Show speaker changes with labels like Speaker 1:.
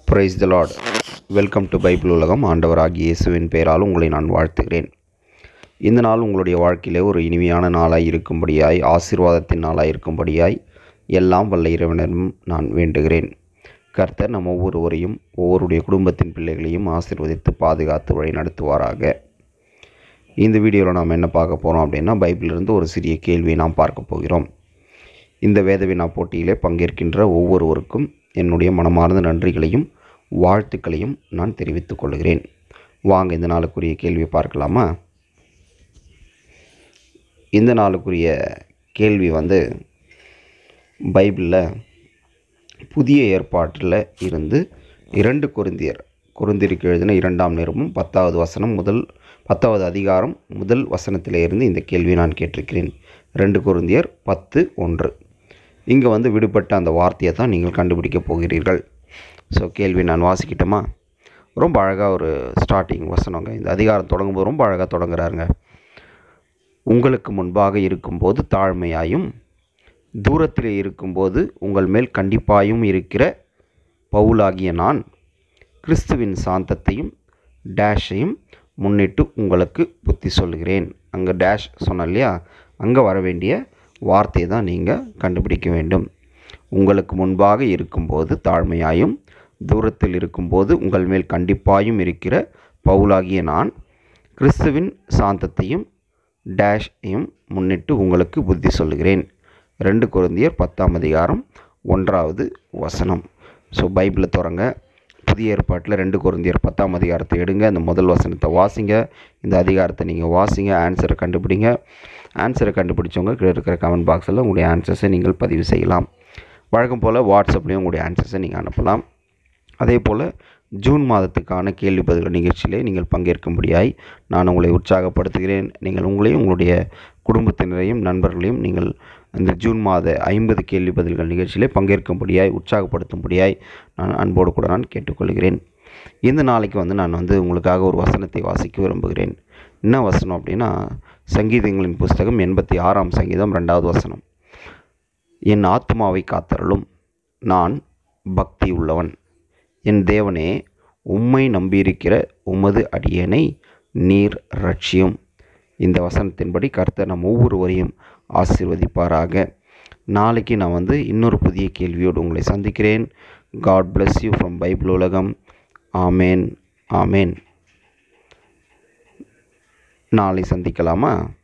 Speaker 1: price the Lord welcome to Bible உலகம் ஆண்டவராகிய இயேசுவின் பெயரால் உங்களை நான் வாழ்த்துகிறேன் இந்த நாள் உங்களுடைய வாழ்க்கையிலே ஒரு இனிமையான நாளாய் இருக்கும்படியாய் ஆசீர்வாதத்தின் நாளாய் இருக்கும்படியாய் எல்லாம் வல்ல இறைவனிடம் நான் வேண்டுகிறேன் கர்த்தர் நம் ஒவ்வொருவரையும் ஒவ்வொருடைய குடும்பத்தின் பிள்ளைகளையும் ஆசீர்வதித்து பாதுகாத்து வழி நடத்துவாராக இந்த வீடியோவில் நாம் என்ன பார்க்க போகிறோம் அப்படின்னா பைபிளிலிருந்து ஒரு சிறிய கேள்வியை நாம் பார்க்க போகிறோம் இந்த வேதவினா போட்டியிலே பங்கேற்கின்ற ஒவ்வொருவருக்கும் என்னுடைய மனமார்ந்த நன்றிகளையும் வாழ்த்துக்களையும் நான் தெரிவித்துக் கொள்கிறேன் வாங்க இந்த நாளுக்குரிய கேள்வியை பார்க்கலாமா இந்த நாளுக்குரிய கேள்வி வந்து பைபிளில் புதிய ஏற்பாட்டில் இருந்து இரண்டு கொரிந்தியர் கொரிந்தியருக்கு எழுதின இரண்டாம் நிருபம் பத்தாவது வசனம் முதல் பத்தாவது அதிகாரம் முதல் வசனத்திலே இருந்து இந்த கேள்வியை நான் கேட்டிருக்கிறேன் ரெண்டு கொரிந்தியர் பத்து ஒன்று இங்கே வந்து விடுபட்ட அந்த வார்த்தையை தான் நீங்கள் கண்டுபிடிக்க போகிறீர்கள் ஸோ கேள்வி நான் வாசிக்கிட்டோமா ரொம்ப அழகாக ஒரு ஸ்டார்டிங் வசனங்க இந்த அதிகாரம் தொடங்கும்போது ரொம்ப அழகாக தொடங்குறாருங்க உங்களுக்கு முன்பாக இருக்கும்போது தாழ்மையாயும் தூரத்திலே இருக்கும்போது உங்கள் மேல் கண்டிப்பாயும் இருக்கிற பவுலாகிய நான் கிறிஸ்துவின் சாந்தத்தையும் டேஷையும் முன்னிட்டு உங்களுக்கு புத்தி சொல்கிறேன் அங்கே டேஷ் சொன்னேன் இல்லையா அங்கே வர வேண்டிய வார்த்தையை தான் நீங்கள் கண்டுபிடிக்க வேண்டும் உங்களுக்கு முன்பாக இருக்கும்போது தாழ்மையாயும் தூரத்தில் இருக்கும்போது உங்கள் மேல் கண்டிப்பாயும் இருக்கிற பவுலாகிய நான் கிறிஸ்துவின் சாந்தத்தையும் டேஷையும் முன்னிட்டு உங்களுக்கு புத்தி சொல்கிறேன் ரெண்டு குருந்தியர் பத்தாம் அதிகாரம் ஒன்றாவது வசனம் ஸோ பைபிளை திறங்க புதிய ஏற்பாட்டில் ரெண்டு குருந்தியர் பத்தாம் அதிகாரத்தை எடுங்க அந்த முதல் வசனத்தை வாசிங்க இந்த அதிகாரத்தை நீங்கள் வாசிங்க ஆன்சரை கண்டுபிடிங்க ஆன்சரை கண்டுபிடிச்சவங்க கீழே இருக்கிற கமெண்ட் பாக்ஸில் உங்களுடைய ஆன்சர்ஸை நீங்கள் பதிவு செய்யலாம் வழக்கம் போல் வாட்ஸ்அப்லேயும் உங்களுடைய ஆன்சர்ஸை நீங்கள் அனுப்பலாம் அதே போல் ஜூன் மாதத்துக்கான கேள்வி பதில் நிகழ்ச்சியிலே நீங்கள் பங்கேற்கும்படியாய் நான் உங்களை உற்சாகப்படுத்துகிறேன் நீங்கள் உங்களையும் உங்களுடைய குடும்பத்தினரையும் நண்பர்களையும் நீங்கள் இந்த ஜூன் மாத ஐம்பது கேள்வி பதில்கள் நிகழ்ச்சியிலே பங்கேற்கும்படியாய் உற்சாகப்படுத்தும்படியாய் நான் அன்போடு கூட நான் கேட்டுக்கொள்கிறேன் இந்த நாளைக்கு வந்து நான் வந்து உங்களுக்காக ஒரு வசனத்தை வாசிக்க விரும்புகிறேன் என்ன வசனம் அப்படின்னா சங்கீதங்களின் புஸ்தகம் எண்பத்தி ஆறாம் சங்கீதம் ரெண்டாவது வசனம் என் ஆத்மாவை காத்தருளும் நான் பக்தி உள்ளவன் என் தேவனே உம்மை நம்பியிருக்கிற உமது அடியனை நீர் ரட்சியும் இந்த வசனத்தின்படி கர்த்தர் நம் ஒவ்வொருவரையும் ஆசீர்வதிப்பாராக நாளைக்கு நான் வந்து இன்னொரு புதிய கேள்வியோடு உங்களை சந்திக்கிறேன் God bless you from Bible உலகம் ஆமேன் ஆமேன் நாளை சந்திக்கலாமா